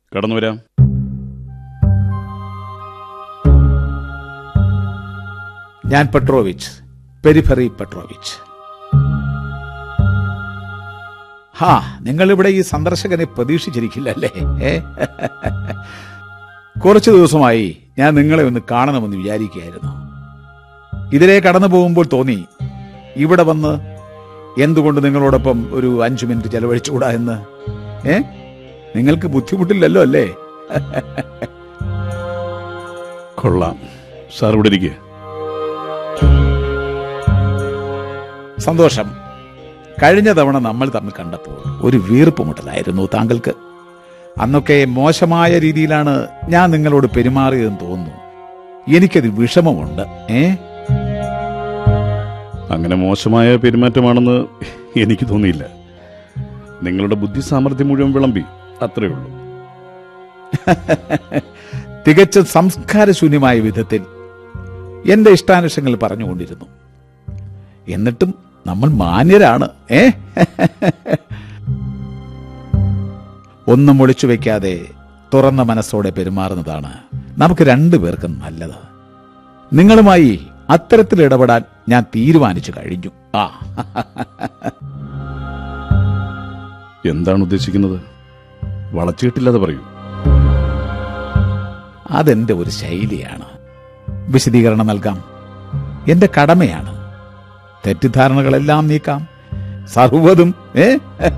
കടന്നു വരാം ഞാൻ പെട്രോവിച്ച് പെരിഫറി പെട്രോവിച്ച് ഹാ നിങ്ങളിവിടെ ഈ സന്ദർശകനെ പ്രതീക്ഷിച്ചിരിക്കില്ല അല്ലേ ഏ? കുറച്ചു ദിവസമായി ഞാൻ നിങ്ങളെ ഒന്ന് കാണണമെന്ന് വിചാരിക്കുകയായിരുന്നു ഇതിലെ കടന്നു പോകുമ്പോൾ തോന്നി ഇവിടെ വന്ന് എന്തുകൊണ്ട് നിങ്ങളോടൊപ്പം ഒരു അഞ്ചു മിനിറ്റ് ചെലവഴിച്ചുകൂടാ എന്ന് ഏ നിങ്ങൾക്ക് ബുദ്ധിമുട്ടില്ലല്ലോ അല്ലേ കൊള്ളാം സാർ ഇവിടെ ഇരിക്കുക സന്തോഷം കഴിഞ്ഞ തവണ നമ്മൾ തമ്മിൽ കണ്ടപ്പോൾ ഒരു വീർപ്പുമുട്ടലായിരുന്നു താങ്കൾക്ക് അന്നൊക്കെ മോശമായ രീതിയിലാണ് ഞാൻ നിങ്ങളോട് പെരുമാറിയതെന്ന് തോന്നുന്നു എനിക്കത് വിഷമമുണ്ട് ഏ അങ്ങനെ മോശമായ പെരുമാറ്റമാണെന്ന് എനിക്ക് തോന്നിയില്ല നിങ്ങളുടെ ബുദ്ധി സാമർഥ്യം മുഴുവൻ വിളമ്പി അത്രേ ഉള്ളൂ തികച്ചും സംസ്കാരശൂന്യമായ വിധത്തിൽ എന്റെ ഇഷ്ടാനുഷങ്ങൾ പറഞ്ഞുകൊണ്ടിരുന്നു എന്നിട്ടും നമ്മൾ മാന്യരാണ് ഏ ഒന്നും ഒളിച്ചു വെക്കാതെ തുറന്ന മനസ്സോടെ പെരുമാറുന്നതാണ് നമുക്ക് രണ്ടുപേർക്കും നല്ലത് നിങ്ങളുമായി അത്തരത്തിൽ ഇടപെടാൻ ഞാൻ തീരുമാനിച്ചു കഴിഞ്ഞു ആ എന്താണ് ഉദ്ദേശിക്കുന്നത് വളച്ചുകെട്ടില്ലാതെ പറയൂ അതെന്റെ ഒരു ശൈലിയാണ് വിശദീകരണം നൽകാം എന്റെ കടമയാണ് തെറ്റിദ്ധാരണകളെല്ലാം നീക്കാം സർവ്വതും ഏ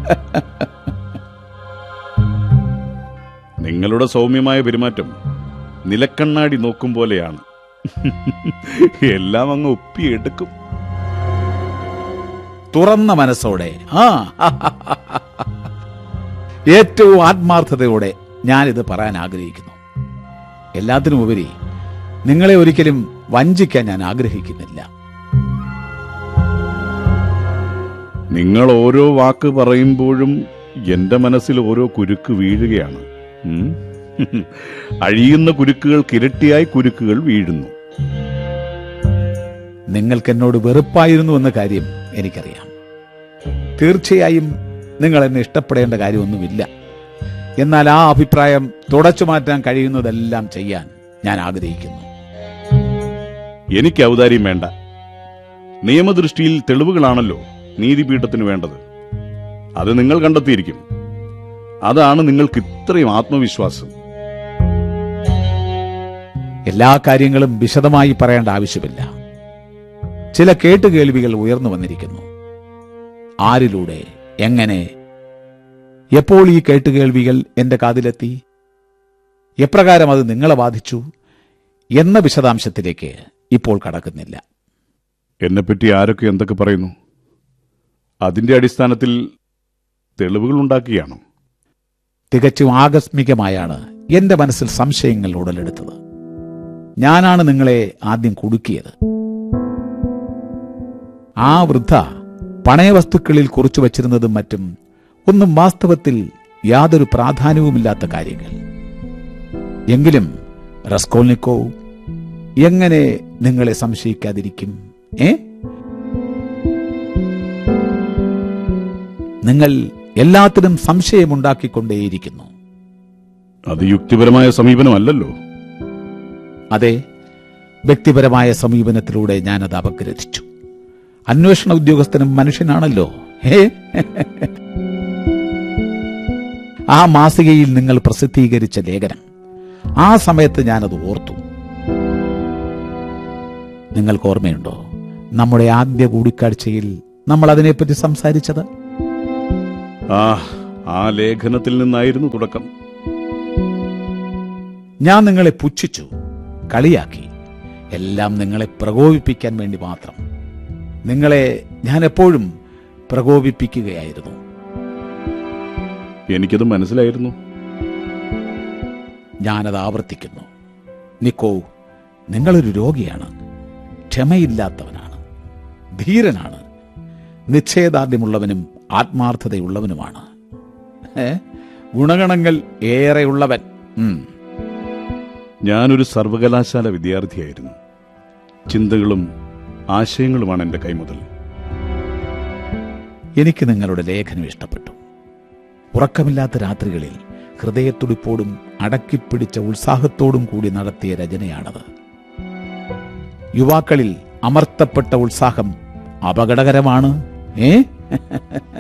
നിങ്ങളുടെ സൗമ്യമായ പെരുമാറ്റം നിലക്കണ്ണാടി നോക്കും പോലെയാണ് എല്ലാം അങ്ങ് ഒപ്പിയെടുക്കും തുറന്ന മനസ്സോടെ ആ ഏറ്റവും ആത്മാർത്ഥതയോടെ ഞാനിത് പറയാൻ ആഗ്രഹിക്കുന്നു എല്ലാത്തിനും ഉപരി നിങ്ങളെ ഒരിക്കലും വഞ്ചിക്കാൻ ഞാൻ ആഗ്രഹിക്കുന്നില്ല നിങ്ങൾ ഓരോ വാക്ക് പറയുമ്പോഴും എന്റെ മനസ്സിൽ ഓരോ കുരുക്ക് വീഴുകയാണ് ഉം. അഴിയുന്ന കുരുക്കുകൾക്ക് ഇരട്ടിയായി കുരുക്കുകൾ വീഴുന്നു നിങ്ങൾക്ക് എന്നോട് വെറുപ്പായിരുന്നു എന്ന കാര്യം എനിക്കറിയാം തീർച്ചയായും നിങ്ങൾ എന്നെ ഇഷ്ടപ്പെടേണ്ട കാര്യമൊന്നുമില്ല എന്നാൽ ആ അഭിപ്രായം തുടച്ചു മാറ്റാൻ കഴിയുന്നതെല്ലാം ചെയ്യാൻ ഞാൻ ആഗ്രഹിക്കുന്നു എനിക്ക് ഔദാര്യം വേണ്ട നിയമദൃഷ്ടിയിൽ തെളിവുകളാണല്ലോ നീതിപീഠത്തിന് വേണ്ടത് അത് നിങ്ങൾ കണ്ടെത്തിയിരിക്കും അതാണ് നിങ്ങൾക്ക് ഇത്രയും ആത്മവിശ്വാസം എല്ലാ കാര്യങ്ങളും വിശദമായി പറയേണ്ട ആവശ്യമില്ല ചില കേട്ടുകേൾവികൾ ഉയർന്നു വന്നിരിക്കുന്നു ആരിലൂടെ എങ്ങനെ എപ്പോൾ ഈ കേട്ടുകേൾവികൾ എന്റെ കാതിലെത്തി എപ്രകാരം അത് നിങ്ങളെ ബാധിച്ചു എന്ന വിശദാംശത്തിലേക്ക് ഇപ്പോൾ കടക്കുന്നില്ല എന്നെപ്പറ്റി ആരൊക്കെ എന്തൊക്കെ പറയുന്നു അതിന്റെ അടിസ്ഥാനത്തിൽ തെളിവുകൾ ഉണ്ടാക്കുകയാണോ തികച്ചും ആകസ്മികമായാണ് എന്റെ മനസ്സിൽ സംശയങ്ങൾ ഉടലെടുത്തത് ഞാനാണ് നിങ്ങളെ ആദ്യം കുടുക്കിയത് ആ വൃദ്ധ പണയവസ്തുക്കളിൽ കുറിച്ചു വച്ചിരുന്നതും മറ്റും ഒന്നും വാസ്തവത്തിൽ യാതൊരു പ്രാധാന്യവുമില്ലാത്ത കാര്യങ്ങൾ എങ്കിലും റസ്കോൾനിക്കോ എങ്ങനെ നിങ്ങളെ സംശയിക്കാതിരിക്കും ഏ നിങ്ങൾ എല്ലാത്തിനും സംശയമുണ്ടാക്കിക്കൊണ്ടേയിരിക്കുന്നു അത് യുക്തിപരമായ സമീപനമല്ലല്ലോ അതെ വ്യക്തിപരമായ സമീപനത്തിലൂടെ ഞാനത് അപഗ്രഥിച്ചു അന്വേഷണ ഉദ്യോഗസ്ഥനും മനുഷ്യനാണല്ലോ ഹേ ആ മാസികയിൽ നിങ്ങൾ പ്രസിദ്ധീകരിച്ച ലേഖനം ആ സമയത്ത് ഞാനത് ഓർത്തു നിങ്ങൾക്ക് ഓർമ്മയുണ്ടോ നമ്മുടെ ആദ്യ കൂടിക്കാഴ്ചയിൽ നമ്മൾ അതിനെപ്പറ്റി സംസാരിച്ചത് ആ ആ ലേഖനത്തിൽ നിന്നായിരുന്നു തുടക്കം ഞാൻ നിങ്ങളെ പുച്ഛിച്ചു കളിയാക്കി എല്ലാം നിങ്ങളെ പ്രകോപിപ്പിക്കാൻ വേണ്ടി മാത്രം നിങ്ങളെ ഞാൻ എപ്പോഴും പ്രകോപിപ്പിക്കുകയായിരുന്നു എനിക്കത് മനസ്സിലായിരുന്നു ഞാനത് ആവർത്തിക്കുന്നു നിക്കോ നിങ്ങളൊരു രോഗിയാണ് ക്ഷമയില്ലാത്തവനാണ് ധീരനാണ് നിശ്ചയദാർഢ്യമുള്ളവനും ആത്മാർത്ഥതയുള്ളവനുമാണ് ഏ? ഗുണഗണങ്ങൾ ഏറെയുള്ളവൻ ഉം. ഞാനൊരു സർവകലാശാല വിദ്യാർത്ഥിയായിരുന്നു ചിന്തകളും ആശയങ്ങളുമാണ് എന്റെ കൈമുതൽ എനിക്ക് നിങ്ങളുടെ ലേഖനം ഇഷ്ടപ്പെട്ടു ഉറക്കമില്ലാത്ത രാത്രികളിൽ ഹൃദയത്തുടിപ്പോടും അടക്കിപ്പിടിച്ച ഉത്സാഹത്തോടും കൂടി നടത്തിയ രചനയാണത് യുവാക്കളിൽ അമർത്തപ്പെട്ട ഉത്സാഹം അപകടകരമാണ് ഏ